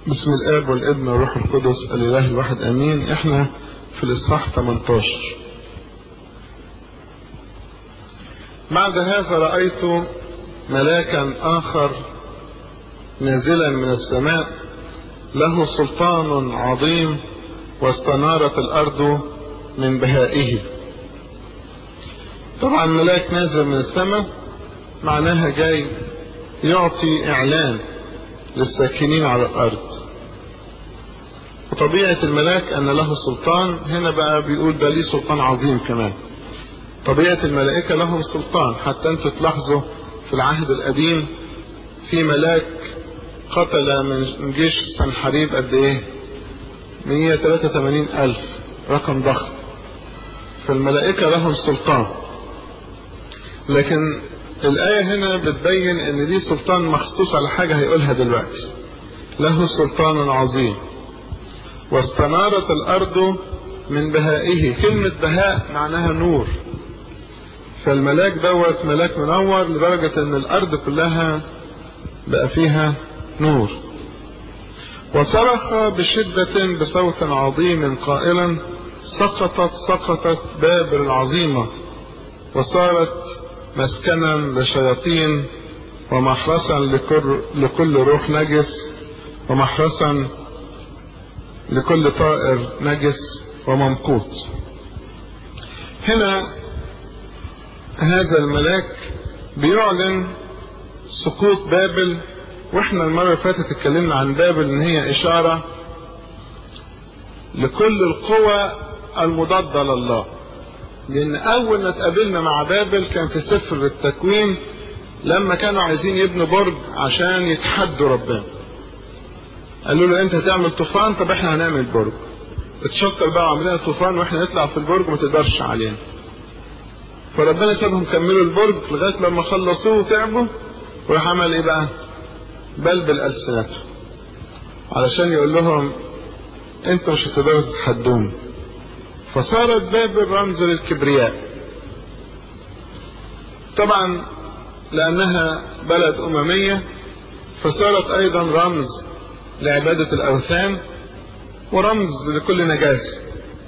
بسم الاب والابن والروح القدس الاله الواحد امين احنا في الاصحاح 18 بعد هذا رايت ملاكا اخر نازلا من السماء له سلطان عظيم واستنارت الارض من بهائه طبعا ملاك نازل من السماء معناها جاي يعطي اعلان للساكنين على الارض وطبيعة الملاك ان له سلطان هنا بقى بيقول ده ليه سلطان عظيم كمان طبيعة الملائكة لهم سلطان حتى انتوا تلاحظوا في العهد القديم في ملاك قتل من جيش سنحريب قد ايه 183 الف رقم ضخم فالملائكة لهم سلطان لكن الآية هنا بتبين إن دي سلطان مخصوص على حاجة هيقولها دلوقتي. له سلطان عظيم. واستنارت الأرض من بهائه، كلمة بهاء معناها نور. فالملاك دوت ملاك منور لدرجة إن الأرض كلها بقى فيها نور. وصرخ بشدة بصوت عظيم قائلا: سقطت سقطت بابل العظيمة وصارت مسكنا لشياطين ومحرسا لكل, لكل روح نجس ومحرسا لكل طائر نجس وممقوت هنا هذا الملاك بيعلن سقوط بابل واحنا المرة اللي فاتت اتكلمنا عن بابل ان هي اشارة لكل القوى المضادة لله لان اول ما اتقابلنا مع بابل كان في سفر التكوين لما كانوا عايزين يبنوا برج عشان يتحدوا ربنا قالوا له انت هتعمل طوفان طب احنا هنعمل برج اتشكر بقى وعملنا طوفان واحنا نطلع في البرج ما تقدرش علينا فربنا سابهم كملوا البرج لغايه لما خلصوه وتعبوا وراح عمل ايه بقى بلبل السنتهم علشان يقول لهم انتوا مش هتقدروا تتحدوني فصارت بابل رمز للكبرياء طبعا لأنها بلد أممية فصارت أيضا رمز لعبادة الأوثان ورمز لكل نجاسة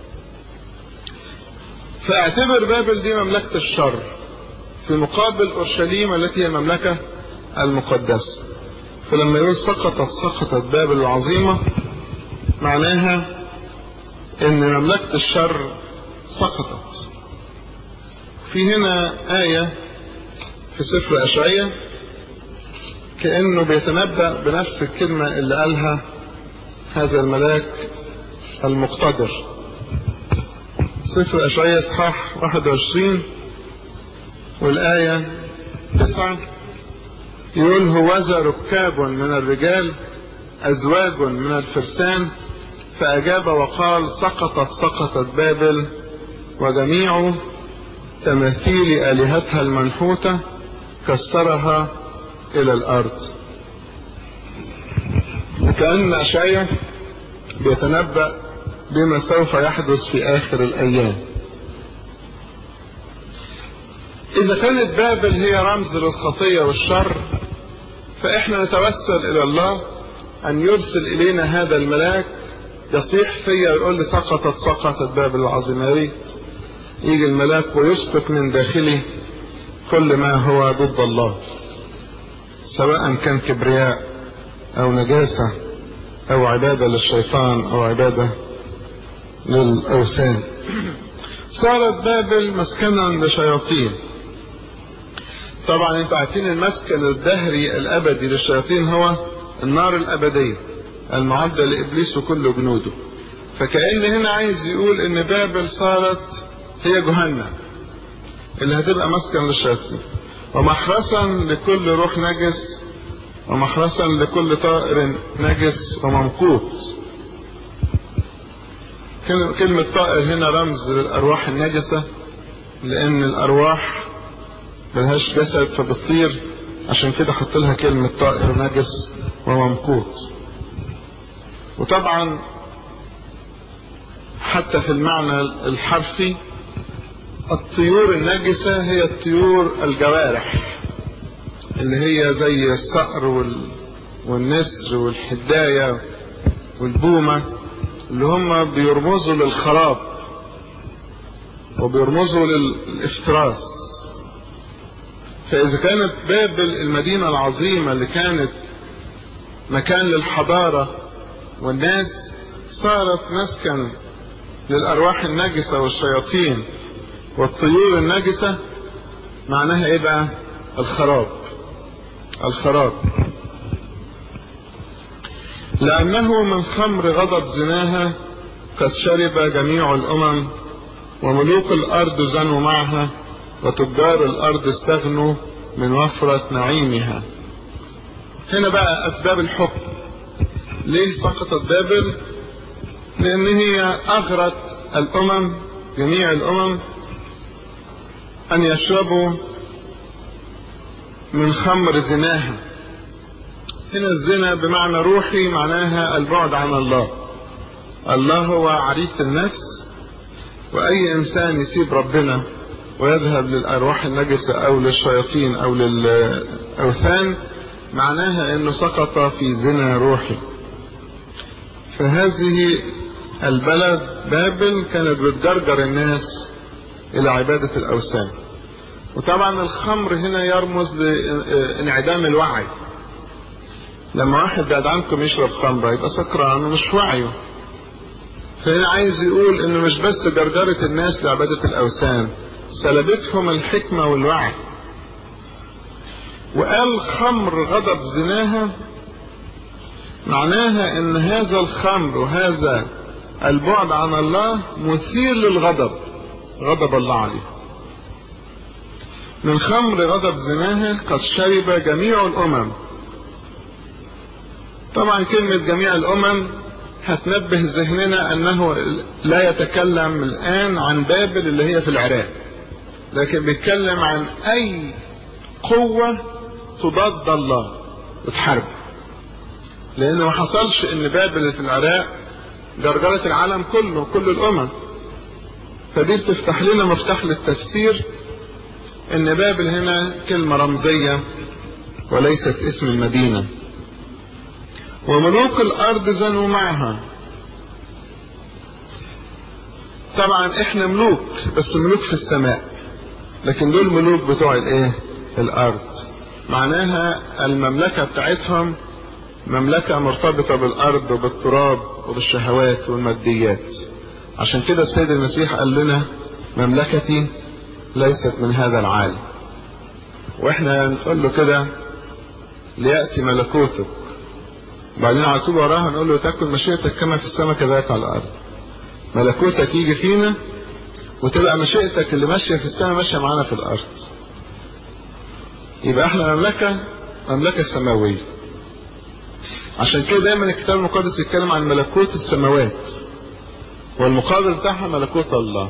فاعتبر بابل دي مملكة الشر في مقابل أورشليم التي هي المملكة المقدسة فلما يقول سقطت سقطت بابل العظيمة معناها ان مملكة الشر سقطت في هنا آية في سفر أشعية كأنه بيتنبأ بنفس الكلمة اللي قالها هذا الملاك المقتدر سفر أشعية إصحاح 21 والآية 9 يقول هوذا ركاب من الرجال أزواج من الفرسان فأجاب وقال سقطت سقطت بابل وجميع تماثيل آلهتها المنحوتة كسرها إلى الأرض وكأن أشعية بيتنبأ بما سوف يحدث في آخر الأيام إذا كانت بابل هي رمز للخطية والشر فإحنا نتوسل إلى الله أن يرسل إلينا هذا الملاك يصيح فيا ويقول لي سقطت سقطت بابل العظيمة يا ريت يجي الملاك ويسقط من داخلي كل ما هو ضد الله سواء كان كبرياء أو نجاسة أو عبادة للشيطان أو عبادة للأوثان صارت بابل مسكنا لشياطين طبعا انتوا عارفين المسكن الدهري الابدي للشياطين هو النار الابديه المعدة لإبليس وكل جنوده فكأن هنا عايز يقول إن بابل صارت هي جهنم اللي هتبقى مسكن للشياطين ومحرسا لكل روح نجس ومحرسا لكل طائر نجس وممقوت كلمة طائر هنا رمز للأرواح النجسة لأن الأرواح ملهاش جسد فبتطير عشان كده حط لها كلمة طائر نجس وممقوت وطبعا حتى في المعنى الحرفي الطيور النجسة هي الطيور الجوارح اللي هي زي الصقر وال... والنسر والحداية والبومة اللي هم بيرمزوا للخراب وبيرمزوا للافتراس فإذا كانت بابل المدينة العظيمة اللي كانت مكان للحضارة والناس صارت مسكن للأرواح النجسة والشياطين والطيور النجسة معناها ايه بقى الخراب الخراب لأنه من خمر غضب زناها قد شرب جميع الأمم وملوك الأرض زنوا معها وتجار الأرض استغنوا من وفرة نعيمها هنا بقى أسباب الحكم ليه سقطت بابل لأن هي أغرت الأمم جميع الأمم أن يشربوا من خمر زناها هنا الزنا بمعنى روحي معناها البعد عن الله الله هو عريس النفس وأي إنسان يسيب ربنا ويذهب للأرواح النجسة أو للشياطين أو للأوثان معناها أنه سقط في زنا روحي فهذه البلد بابل كانت بتجرجر الناس إلى عبادة الأوثان وطبعا الخمر هنا يرمز لانعدام الوعي لما واحد بعد عنكم يشرب خمرة يبقى سكران ومش وعيه فهنا عايز يقول انه مش بس جرجرة الناس لعبادة الاوثان سلبتهم الحكمة والوعي وقال خمر غضب زناها معناها ان هذا الخمر وهذا البعد عن الله مثير للغضب غضب الله عليه من خمر غضب زناها قد شرب جميع الامم طبعا كلمة جميع الامم هتنبه ذهننا انه لا يتكلم الان عن بابل اللي هي في العراق لكن بيتكلم عن اي قوة تضاد الله وتحارب لان ما حصلش ان بابل اللي في العراق جرجرة العالم كله كل الامم فدي بتفتح لنا مفتاح للتفسير ان بابل هنا كلمة رمزية وليست اسم المدينة وملوك الارض زنوا معها طبعا احنا ملوك بس ملوك في السماء لكن دول ملوك بتوع الايه الارض معناها المملكة بتاعتهم مملكة مرتبطة بالارض وبالتراب وبالشهوات والماديات عشان كده السيد المسيح قال لنا مملكتي ليست من هذا العالم واحنا نقول له كده ليأتي ملكوتك بعدين على طول وراها نقول له تكن مشيئتك كما في السماء كذلك على الارض ملكوتك يجي فينا وتبقى مشيئتك اللي ماشيه في السماء ماشيه معانا في الارض يبقى احنا مملكه مملكه سماويه عشان كده دايما الكتاب المقدس يتكلم عن ملكوت السماوات والمقابل بتاعها ملكوت الله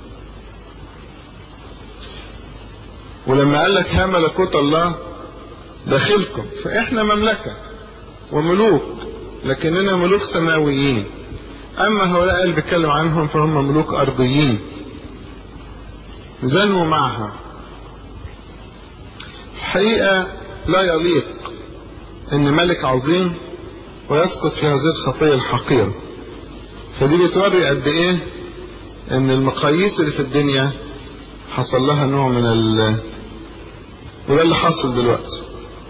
ولما قال لك ها ملكوت الله داخلكم فاحنا مملكه وملوك لكننا ملوك سماويين اما هؤلاء اللي بيتكلم عنهم فهم ملوك ارضيين زنوا معها الحقيقة لا يليق ان ملك عظيم ويسقط في هذه الخطية الحقيرة فدي بتوري قد ايه ان المقاييس اللي في الدنيا حصل لها نوع من ال وده اللي حصل دلوقتي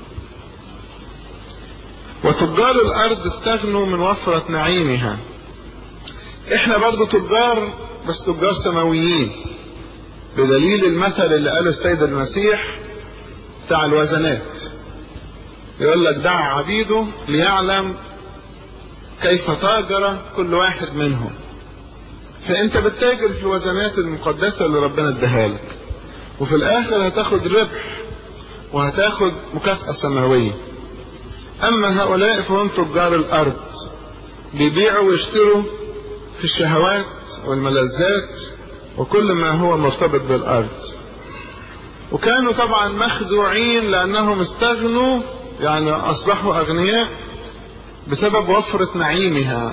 وتجار الارض استغنوا من وفرة نعيمها احنا برضو تجار بس تجار سماويين بدليل المثل اللي قاله السيد المسيح بتاع الوزنات يقول لك دع عبيده ليعلم كيف تاجر كل واحد منهم فانت بتتاجر في الوزنات المقدسة اللي ربنا اداها لك وفي الاخر هتاخد ربح وهتاخد مكافأة سماوية اما هؤلاء فهم تجار الارض بيبيعوا ويشتروا في الشهوات والملذات وكل ما هو مرتبط بالارض وكانوا طبعا مخدوعين لانهم استغنوا يعني اصبحوا اغنياء بسبب وفرة نعيمها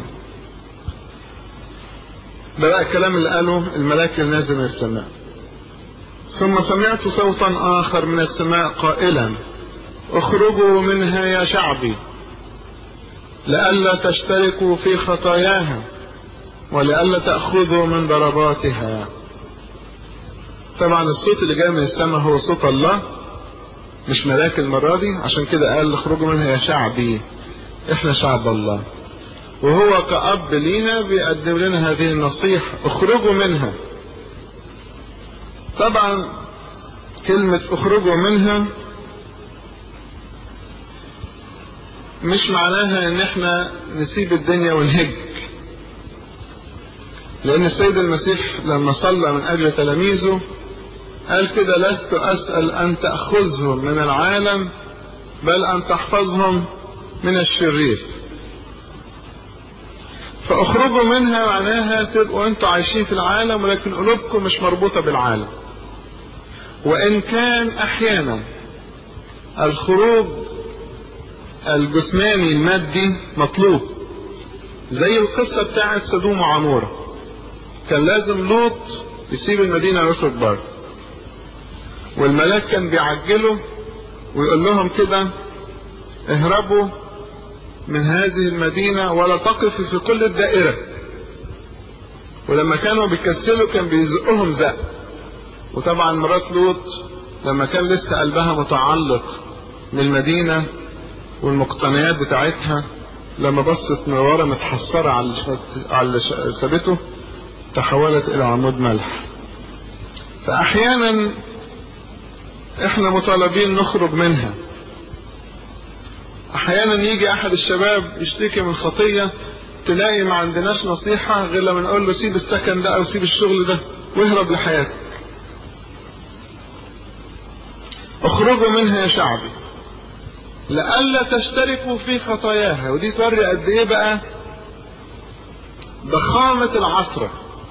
ده بقى الكلام اللي قاله الملاك النازل من السماء ثم سمعت صوتا اخر من السماء قائلا اخرجوا منها يا شعبي لئلا تشتركوا في خطاياها ولئلا تأخذوا من ضرباتها طبعا الصوت اللي جاي من السماء هو صوت الله مش ملاك المرة دي عشان كده قال اخرجوا منها يا شعبي احنا شعب الله وهو كأب لينا بيقدم لنا هذه النصيحة اخرجوا منها طبعا كلمة اخرجوا منها مش معناها ان احنا نسيب الدنيا ونهج لان السيد المسيح لما صلى من اجل تلاميذه قال كده لست اسأل ان تأخذهم من العالم بل ان تحفظهم من الشرير فاخرجوا منها معناها تبقوا انتوا عايشين في العالم ولكن قلوبكم مش مربوطة بالعالم وان كان احيانا الخروج الجسماني المادي مطلوب زي القصة بتاعت سدوم وعمورة كان لازم لوط يسيب المدينة ويخرج بره والملاك كان بيعجله ويقول لهم كده اهربوا من هذه المدينة ولا تقفوا في كل الدائرة ولما كانوا بيكسلوا كان بيزقهم زق وطبعا مرات لوط لما كان لسه قلبها متعلق بالمدينة والمقتنيات بتاعتها لما بصت من ورا متحسرة على على سابته تحولت إلى عمود ملح فأحيانا احنا مطالبين نخرج منها احيانا يجي احد الشباب يشتكي من خطية تلاقي ما عندناش نصيحة غير لما نقول له سيب السكن ده او سيب الشغل ده واهرب لحياتك اخرجوا منها يا شعبي لئلا تشتركوا في خطاياها ودي توري قد ايه بقى ضخامة العصرة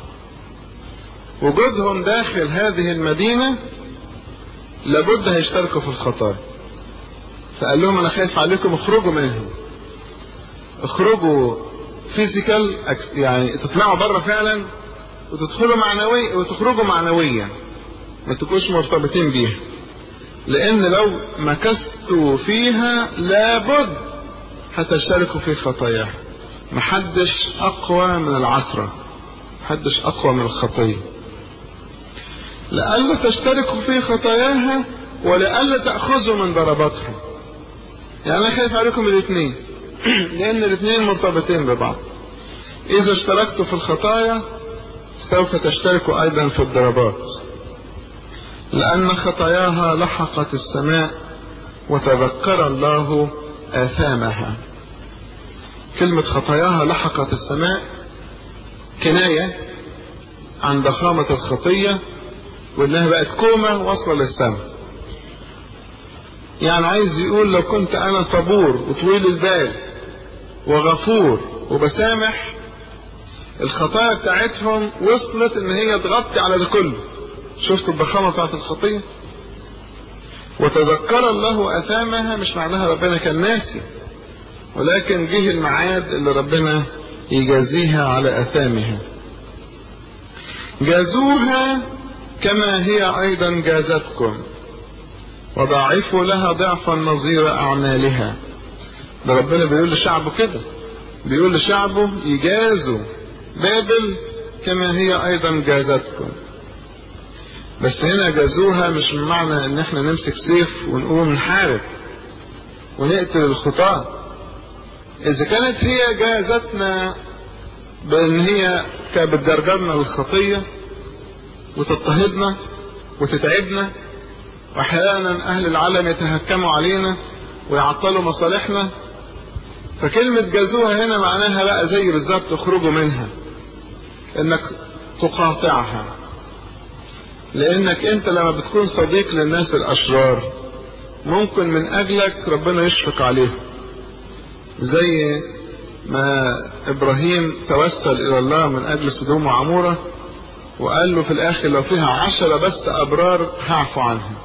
وجودهم داخل هذه المدينة لابد هيشتركوا في الخطايا فقال لهم انا خايف عليكم اخرجوا منهم اخرجوا فيزيكال يعني تطلعوا بره فعلا وتدخلوا معنوي وتخرجوا معنويا ما تبقوش مرتبطين بيها لان لو مكثتوا فيها لابد هتشتركوا في خطاياها محدش اقوى من العصرة محدش اقوى من الخطية لئلا تشتركوا في خطاياها ولئلا تأخذوا من ضرباتها يعني انا خايف عليكم الاثنين لان الاثنين مرتبطين ببعض اذا اشتركتوا في الخطايا سوف تشتركوا ايضا في الضربات لان خطاياها لحقت السماء وتذكر الله اثامها كلمة خطاياها لحقت السماء كناية عن ضخامة الخطية وانها بقت كومة واصلة للسماء يعني عايز يقول لو كنت انا صبور وطويل البال وغفور وبسامح الخطايا بتاعتهم وصلت ان هي تغطي على ده كله شفت الضخامة بتاعت الخطية وتذكر الله اثامها مش معناها ربنا كان ناسي ولكن جه الميعاد اللي ربنا يجازيها على اثامها جازوها كما هي ايضا جازتكم وضاعفوا لها ضعفا نظير اعمالها ده ربنا بيقول لشعبه كده بيقول لشعبه يجازوا بابل كما هي ايضا جازتكم بس هنا جازوها مش بمعنى ان احنا نمسك سيف ونقوم نحارب ونقتل الخطاة اذا كانت هي جازتنا بان هي كانت بتجرجرنا للخطية وتضطهدنا وتتعبنا واحيانا اهل العالم يتهكموا علينا ويعطلوا مصالحنا فكلمة جازوها هنا معناها بقى زي بالظبط اخرجوا منها انك تقاطعها لانك انت لما بتكون صديق للناس الاشرار ممكن من اجلك ربنا يشفق عليهم زي ما ابراهيم توسل الى الله من اجل سدوم وعمورة وقال له في الاخر لو فيها عشرة بس ابرار هعفو عنهم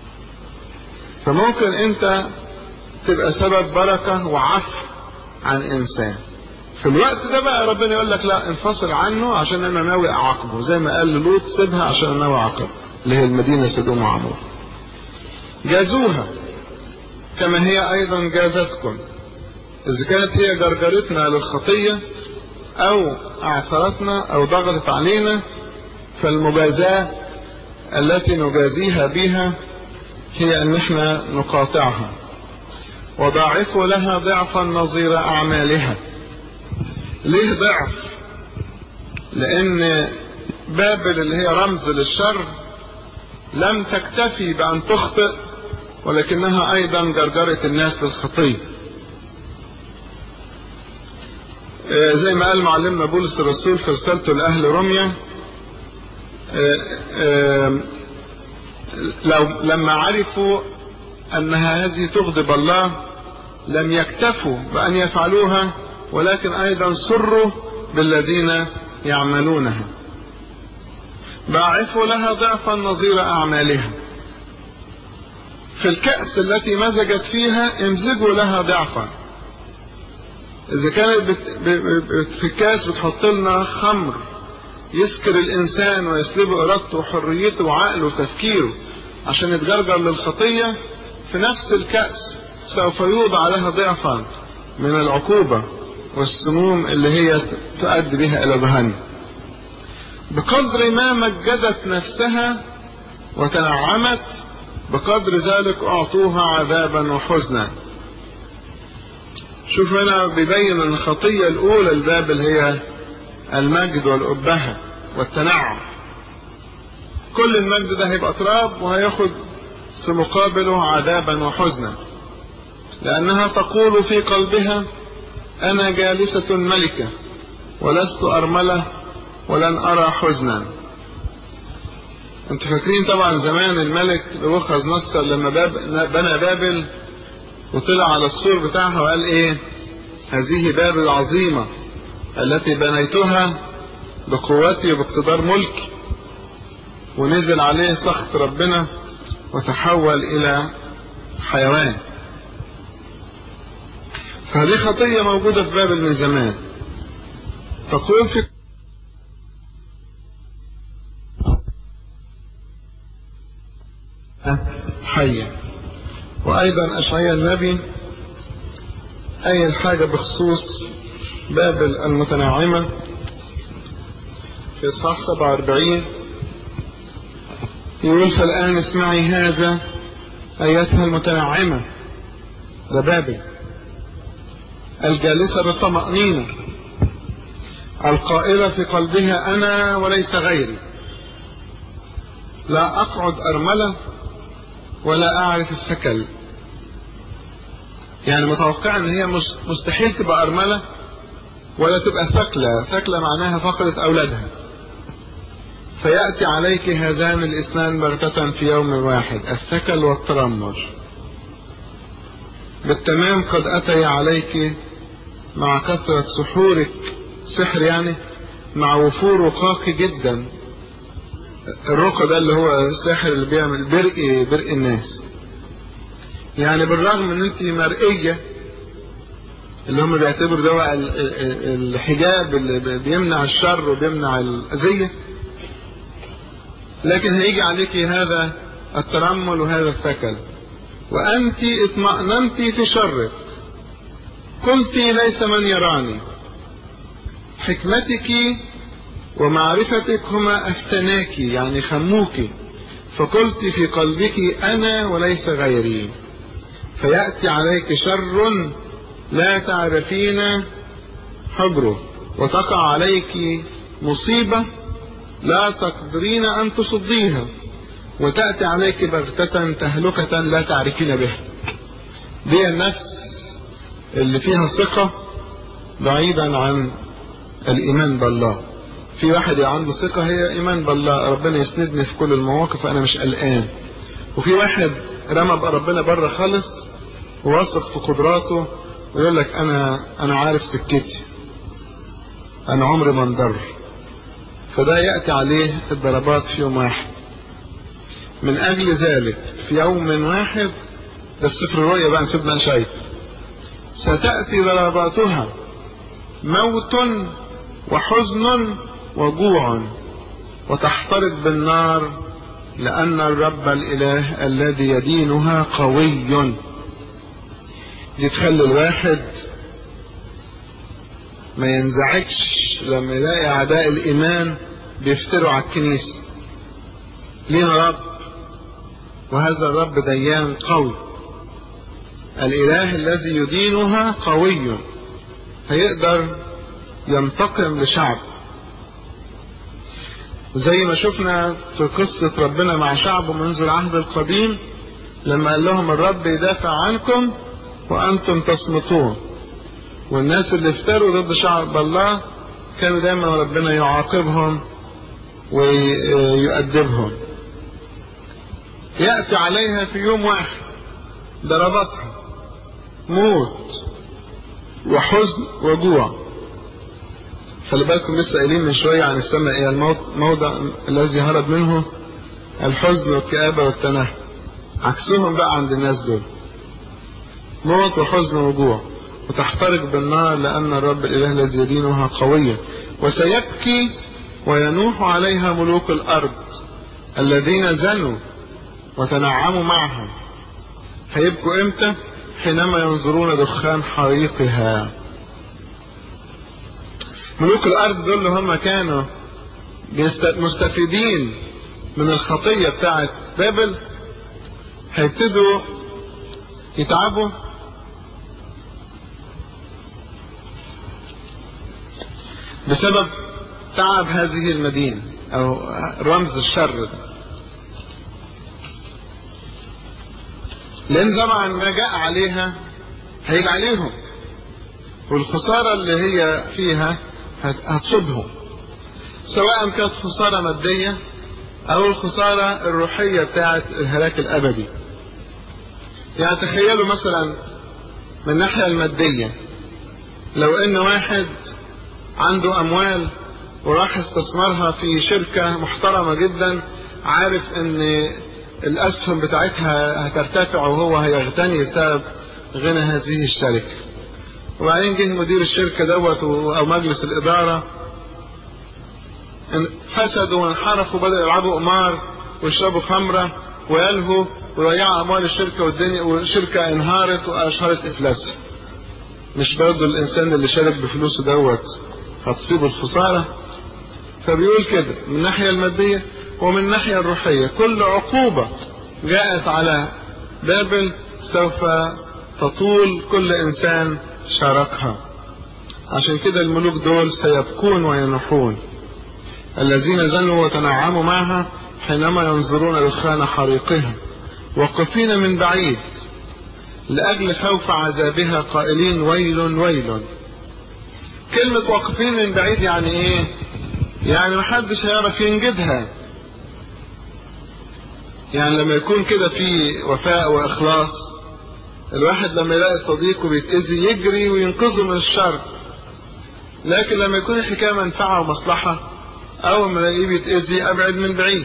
فممكن انت تبقى سبب بركة وعفو عن انسان في الوقت ده بقى ربنا يقول لك لا انفصل عنه عشان انا ناوي اعاقبه زي ما قال لوط سيبها عشان انا ناوي اعاقبه اللي هي المدينة سدوم وعمور جازوها كما هي ايضا جازتكم إذا كانت هي جرجرتنا للخطية أو أعثرتنا أو ضغطت علينا فالمجازاة التي نجازيها بها هي أن احنا نقاطعها وضاعفوا لها ضعفا نظير أعمالها ليه ضعف لأن بابل اللي هي رمز للشر لم تكتفي بأن تخطئ ولكنها أيضا جرجرت الناس للخطية زي ما قال معلمنا بولس الرسول في رسالته لأهل روميا لو لما عرفوا أنها هذه تغضب الله لم يكتفوا بأن يفعلوها ولكن أيضا سروا بالذين يعملونها ضاعفوا لها ضعفا نظير أعمالها في الكأس التي مزجت فيها امزجوا لها ضعفا إذا كانت بت... في الكاس بتحط لنا خمر يسكر الإنسان ويسلبه إرادته وحريته وعقله وتفكيره عشان يتجرجر للخطية في نفس الكأس سوف يوضع لها ضعفا من العقوبة والسموم اللي هي تؤدي بها إلى جهنم بقدر ما مجدت نفسها وتنعمت بقدر ذلك أعطوها عذابا وحزنا شوف هنا بيبين ان الخطية الأولى البابل هي المجد والأبهة والتنعم كل المجد ده هيبقى تراب وهياخد في مقابله عذابا وحزنا لأنها تقول في قلبها أنا جالسة ملكة ولست أرملة ولن أرى حزنا انتوا فاكرين طبعا زمان الملك نبوخذ نصر لما باب بنى بابل وطلع على السور بتاعها وقال ايه هذه بابل العظيمة التي بنيتها بقوتي وباقتدار ملكي ونزل عليه سخط ربنا وتحول الى حيوان فهذه خطية موجودة في بابل من زمان تقول في حية وأيضا أشعياء النبي أي الحاجة بخصوص بابل المتنعمة في إصحاح 47 يقول فالآن اسمعي هذا أيتها المتنعمة ده بابل الجالسة بالطمأنينة القائلة في قلبها أنا وليس غيري لا أقعد أرملة ولا أعرف الثكل يعني متوقع ان هي مستحيل تبقى أرملة ولا تبقى ثكلة ثكلة معناها فقدت أولادها فيأتي عليك هذان الاثنان بغتة في يوم واحد الثكل والترمر بالتمام قد أتي عليك مع كثرة سحورك سحر يعني مع وفور رقاق جدا الرقى ده اللي هو الساحر اللي بيعمل برق برق الناس يعني بالرغم ان انت مرئية اللي هم بيعتبروا ده الحجاب اللي بيمنع الشر وبيمنع الأذية لكن هيجي عليك هذا الترمل وهذا الثكل وأنت اطمأننت في شرك قلت ليس من يراني حكمتك ومعرفتك هما أفتناك يعني خموك فقلت في قلبك أنا وليس غيري فيأتي عليك شر لا تعرفين حجره وتقع عليك مصيبة لا تقدرين أن تصديها وتأتي عليك بغتة تهلكة لا تعرفين بها دي النفس اللي فيها ثقة بعيدا عن الإيمان بالله في واحد عنده ثقة هي إيمان بالله ربنا يسندني في كل المواقف أنا مش قلقان وفي واحد رمى بقى ربنا بره خالص وواثق في قدراته ويقول لك أنا أنا عارف سكتي أنا عمري ما انضر فده يأتي عليه الضربات في يوم واحد من أجل ذلك في يوم واحد ده في سفر الرؤيا بقى سيدنا شايف ستأتي ضرباتها موت وحزن وجوع وتحترق بالنار لأن الرب الإله الذي يدينها قوي دي تخلي الواحد ما ينزعجش لما يلاقي أعداء الإيمان بيفتروا على الكنيسة لينا رب وهذا الرب ديان قوي الإله الذي يدينها قوي هيقدر ينتقم لشعب زي ما شفنا في قصة ربنا مع شعبه منذ العهد القديم لما قال لهم الرب يدافع عنكم وأنتم تصمتون والناس اللي افتروا ضد شعب الله كانوا دايما ربنا يعاقبهم ويؤدبهم يأتي عليها في يوم واحد ضربتها موت وحزن وجوع خلي بالكم لسه قايلين من شويه عن السماء هي الموت موضع الذي هرب منه الحزن والكآبة والتنهي عكسهم بقى عند الناس دول موت وحزن وجوع وتحترق بالنار لأن الرب الإله الذي يدينها قويا وسيبكي وينوح عليها ملوك الأرض الذين زنوا وتنعموا معها هيبكوا امتى حينما ينظرون دخان حريقها ملوك الارض دول اللي هم كانوا مستفيدين من الخطية بتاعت بابل هيبتدوا يتعبوا بسبب تعب هذه المدينة او رمز الشر ده لان طبعا ما جاء عليها هيجي عليهم والخسارة اللي هي فيها هتصيبهم سواء كانت خسارة مادية او الخسارة الروحية بتاعت الهلاك الابدي يعني تخيلوا مثلا من الناحية المادية لو ان واحد عنده اموال وراح استثمرها في شركة محترمة جدا عارف ان الاسهم بتاعتها هترتفع وهو هيغتني بسبب غنى هذه الشركة وبعدين جه مدير الشركة دوت او مجلس الادارة فسدوا وانحرفوا بدأوا يلعبوا قمار ويشربوا خمرة ويلهوا ويضيعوا اموال الشركة والدنيا والشركة انهارت واشهرت افلاسها مش برضه الانسان اللي شارك بفلوسه دوت هتصيبه الخسارة فبيقول كده من الناحية المادية ومن الناحية الروحية كل عقوبة جاءت على بابل سوف تطول كل إنسان شاركها عشان كده الملوك دول سيبكون وينحون الذين زنوا وتنعموا معها حينما ينظرون دخان حريقها وقفين من بعيد لأجل خوف عذابها قائلين ويل ويل كلمة واقفين من بعيد يعني ايه يعني محدش هيعرف ينجدها يعني لما يكون كده في وفاء واخلاص الواحد لما يلاقي صديقه بيتأذي يجري وينقذه من الشر لكن لما يكون الحكاية منفعة ومصلحة أول ما الاقيه بيتأذي أبعد من بعيد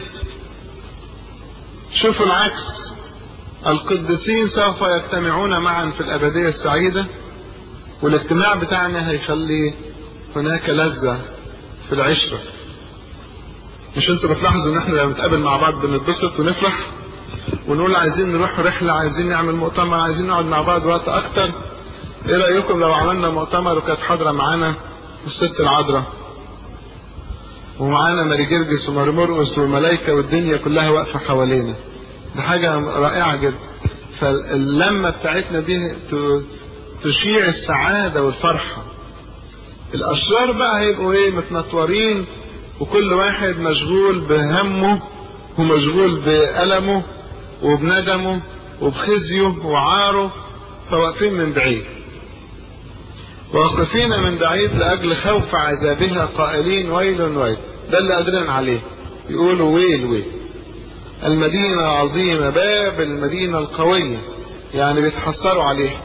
شوفوا العكس القديسين سوف يجتمعون معا في الأبدية السعيدة والاجتماع بتاعنا هيخلي هناك لذة في العشرة مش انتوا بتلاحظوا ان احنا لما نتقابل مع بعض بنتبسط ونفرح ونقول عايزين نروح رحلة عايزين نعمل مؤتمر عايزين نقعد مع بعض وقت اكتر ايه رأيكم لو عملنا مؤتمر وكانت حاضرة معانا الست العذراء ومعانا ماري جرجس وماري مرقس والملايكة والدنيا كلها واقفة حوالينا دي حاجة رائعة جدا فاللمة بتاعتنا دي تشيع السعادة والفرحة الأشرار بقى هيبقوا إيه متنطورين وكل واحد مشغول بهمه ومشغول بألمه وبندمه وبخزيه وعاره فواقفين من بعيد واقفين من بعيد لأجل خوف عذابها قائلين ويل ويل ده اللي قادرين عليه يقولوا ويل ويل المدينة العظيمة باب المدينة القوية يعني بيتحسروا عليها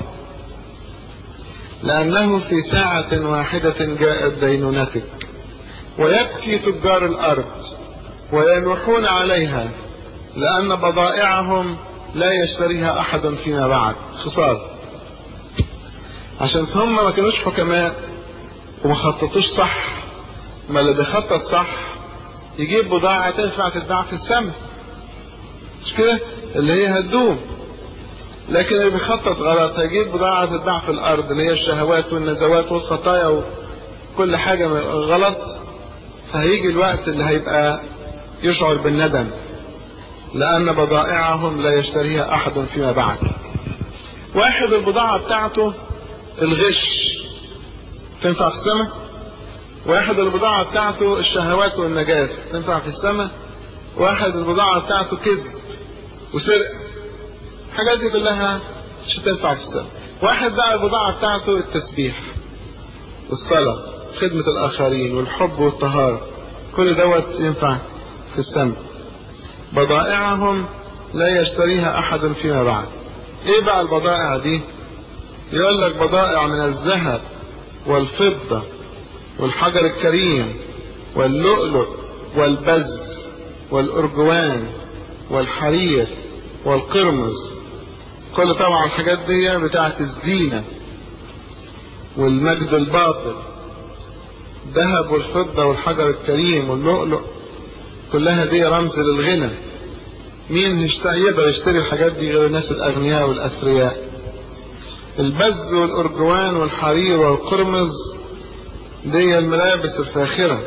لأنه في ساعة واحدة جاءت دينونتك ويبكي تجار الأرض وينوحون عليها لأن بضائعهم لا يشتريها أحد فيما بعد خسارة عشان هم ما كانوش حكماء وما خططوش صح ما اللي بيخطط صح يجيب بضاعة تنفع تتباع في السماء مش كده اللي هي هتدوم لكن اللي بيخطط غلط هيجيب بضاعة تتباع في الأرض اللي هي الشهوات والنزوات والخطايا و... كل حاجة غلط فهيجي الوقت اللي هيبقى يشعر بالندم لأن بضائعهم لا يشتريها أحد فيما بعد واحد البضاعة بتاعته الغش تنفع في السماء واحد البضاعة بتاعته الشهوات والنجاسة تنفع في السماء واحد البضاعة بتاعته كذب وسرقة الحاجات دي كلها مش هتنفع في السماء واحد بقى البضاعة بتاعته التسبيح والصلاة خدمة الآخرين والحب والطهارة كل دوت ينفع في السماء بضائعهم لا يشتريها أحد فيما بعد إيه بقى البضائع دي يقول لك بضائع من الذهب والفضة والحجر الكريم واللؤلؤ والبز والأرجوان والحرير والقرمز كل طبعا الحاجات دي بتاعت الزينة والمجد الباطل الذهب والفضة والحجر الكريم واللؤلؤ كلها دي رمز للغنى مين يقدر يشتري الحاجات دي غير الناس الأغنياء والأثرياء البز والأرجوان والحرير والقرمز دي الملابس الفاخرة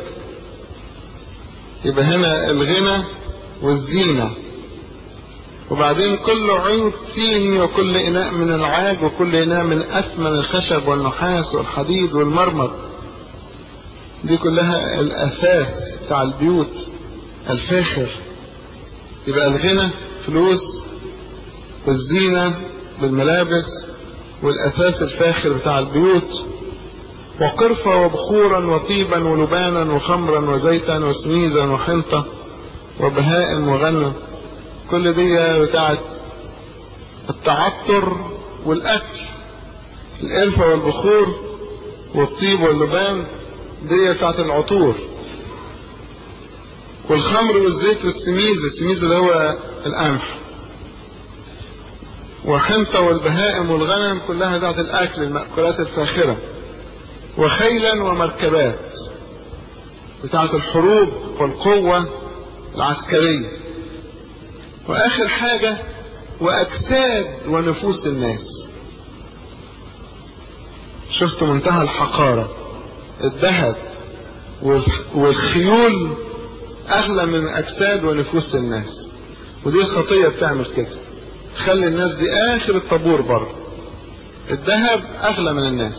يبقى هنا الغنى والزينة وبعدين كل عود ثيني وكل إناء من العاج وكل إناء من أثمن الخشب والنحاس والحديد والمرمر دي كلها الأثاث بتاع البيوت الفاخر يبقى الغنى فلوس والزينة بالملابس والأثاث الفاخر بتاع البيوت وقرفة وبخورا وطيبا ولبانا وخمرا وزيتا وسميزا وحنطة وبهائم وغنم كل دي بتاعت التعطر والأكل القرفة والبخور والطيب واللبان دي بتاعت العطور والخمر والزيت والسميز السميز اللي هو القمح وحنطة والبهائم والغنم كلها ذات الأكل المأكولات الفاخرة وخيلا ومركبات بتاعة الحروب والقوة العسكرية وآخر حاجة وأجساد ونفوس الناس شفت منتهى الحقارة الذهب والخيول أغلى من أجساد ونفوس الناس ودي الخطية بتعمل كده تخلي الناس دي آخر الطابور بره الذهب أغلى من الناس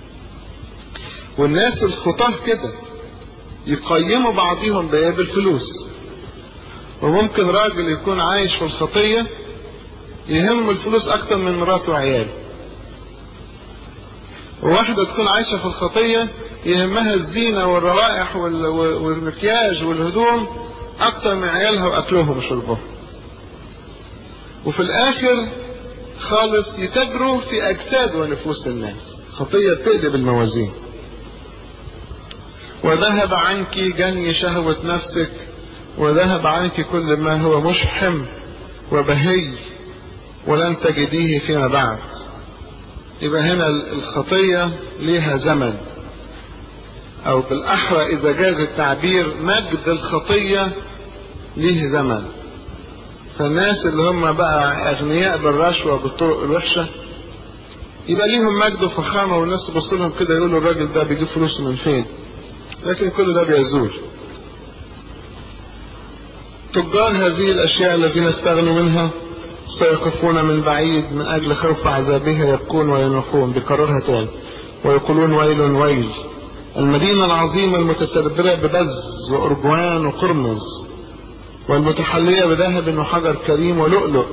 والناس الخطاه كده يقيموا بعضهم بإيه بالفلوس وممكن راجل يكون عايش في الخطية يهم الفلوس أكتر من مراته وعياله وواحدة تكون عايشة في الخطية يهمها الزينة والروائح والمكياج والهدوم أكتر من عيالها وأكلهم وشربهم وفي الآخر خالص يتاجروا في أجساد ونفوس الناس خطية بتقلب الموازين وذهب عنك جني شهوة نفسك وذهب عنك كل ما هو مشحم وبهي ولن تجديه فيما بعد يبقى هنا الخطية ليها زمن أو بالأحرى إذا جاز التعبير مجد الخطية ليه زمن فالناس اللي هم بقى أغنياء بالرشوة بالطرق الوحشة يبقى ليهم مجد وفخامة والناس تبص لهم كده يقولوا الراجل ده بيجيب فلوسه من فين لكن كل ده بيزول تجار هذه الأشياء الذين استغنوا منها سيقفون من بعيد من أجل خوف عذابها يبكون وينوحون بكررها تاني ويقولون ويل ويل المدينة العظيمة المتسربلة ببز وأرجوان وقرمز والمتحلية بذهب وحجر كريم ولؤلؤ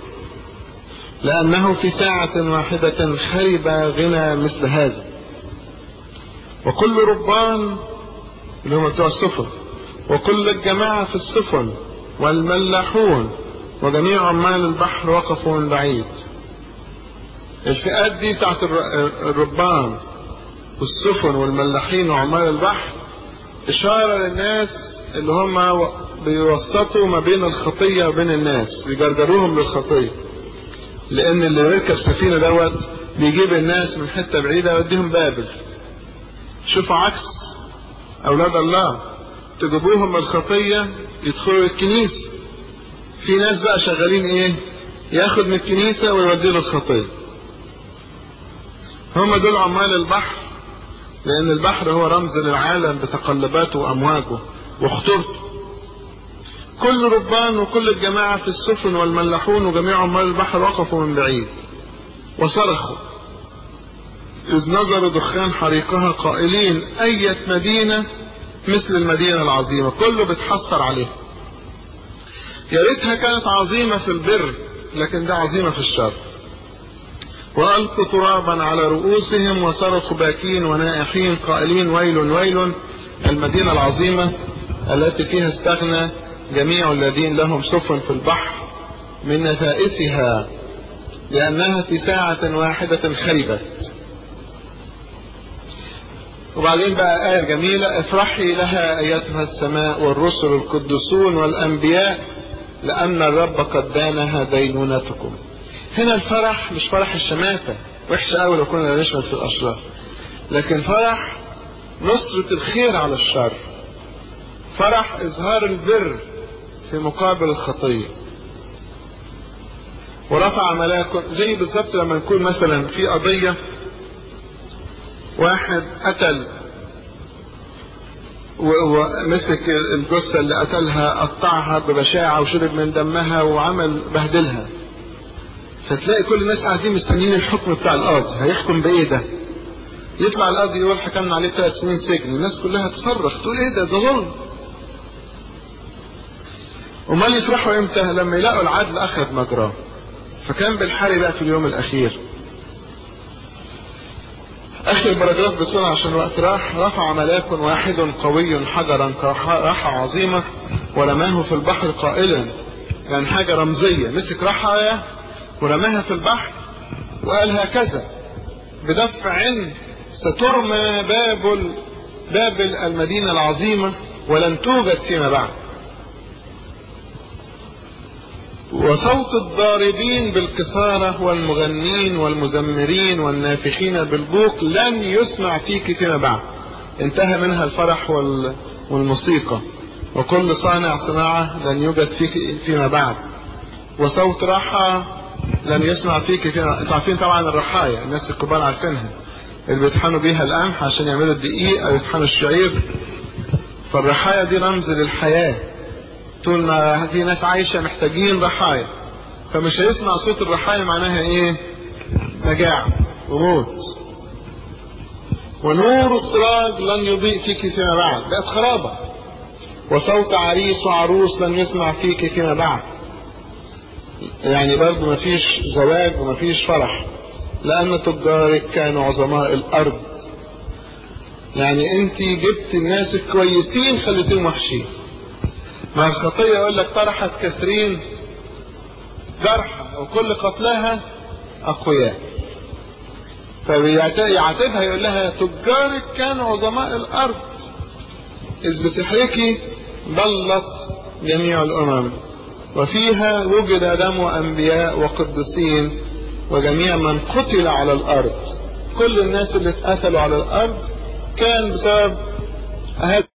لأنه في ساعة واحدة خرب غنى مثل هذا وكل ربان اللي هم بتوع السفن وكل الجماعة في السفن والملاحون وجميع عمال البحر وقفوا من بعيد الفئات دي بتاعت الربان والسفن والملاحين وعمال البحر إشارة للناس اللي هم بيوسطوا ما بين الخطية وبين الناس بيجرجروهم للخطية لأن اللي يركب سفينة دوت بيجيب الناس من حتة بعيدة يوديهم بابل شوفوا عكس أولاد الله تجيبوهم من الخطية يدخلوا الكنيسة في ناس بقى شغالين ايه ياخد من الكنيسة ويوديه للخطية هم دول عمال البحر لأن البحر هو رمز للعالم بتقلباته وأمواجه وخطورته كل ربان وكل الجماعة في السفن والملاحون وجميع عمال البحر وقفوا من بعيد وصرخوا إذ نظروا دخان حريقها قائلين أية مدينة مثل المدينة العظيمة كله بتحسر عليها يا ريتها كانت عظيمة في البر لكن ده عظيمة في الشر وألقوا ترابا على رؤوسهم وصرخوا باكين ونائحين قائلين ويل ويل المدينة العظيمة التي فيها استغنى جميع الذين لهم سفن في البحر من نفائسها لأنها في ساعة واحدة خربت وبعدين بقى آية جميلة افرحي لها أيتها السماء والرسل القدسون والأنبياء لأن الرب قد دانها دينونتكم هنا الفرح مش فرح الشماتة وحشة قوي لو كنا نشمت في الأشرار لكن فرح نصرة الخير على الشر فرح إظهار البر في مقابل الخطية ورفع ملاك زي بالظبط لما نكون مثلا في قضية واحد قتل ومسك الجثة اللي قتلها قطعها ببشاعة وشرب من دمها وعمل بهدلها فتلاقي كل الناس قاعدين مستنيين الحكم بتاع القاضي هيحكم بايه ده يطلع القاضي يقول حكمنا عليه ثلاث سنين سجن الناس كلها تصرخ تقول ايه ده ده ظلم امال يفرحوا امتى لما يلاقوا العدل اخذ مجراه فكان بالحري بقى في اليوم الاخير اخر باراجراف بسرعه عشان الوقت راح رفع ملاك واحد قوي حجرا كراحة عظيمة ورماه في البحر قائلا يعني حاجة رمزية مسك رحايا ورماها في البحر وقال هكذا بدفع سترمى بابل بابل المدينة العظيمة ولن توجد فيما بعد وصوت الضاربين بالكسارة والمغنين والمزمرين والنافخين بالبوق لن يسمع فيك فيما بعد انتهى منها الفرح والموسيقى وكل صانع صناعة لن يوجد فيك فيما بعد وصوت راحة لن يسمع فيك فيما انتوا عارفين طبعا الرحايا الناس الكبار عارفينها اللي بيطحنوا بيها القمح عشان يعملوا الدقيق او يطحنوا الشعير فالرحايا دي رمز للحياه طول ما في ناس عايشة محتاجين رحايا فمش هيسمع صوت الرحايا معناها ايه مجاعة وموت ونور السراج لن يضيء فيك فيما بعد بقت خرابة وصوت عريس وعروس لن يسمع فيك فيما بعد يعني برضه مفيش زواج ومفيش فرح لأن تجارك كانوا عظماء الأرض يعني انت جبت الناس الكويسين خليتهم وحشين مع الخطية يقول لك طرحت كثيرين جرحى وكل قتلها أقوياء فيعاتبها يقول لها تجارك كانوا عظماء الأرض إذ بسحرك ضلت جميع الأمم وفيها وجد دم أنبياء وقدسين وجميع من قتل على الأرض كل الناس اللي اتقتلوا على الأرض كان بسبب هذا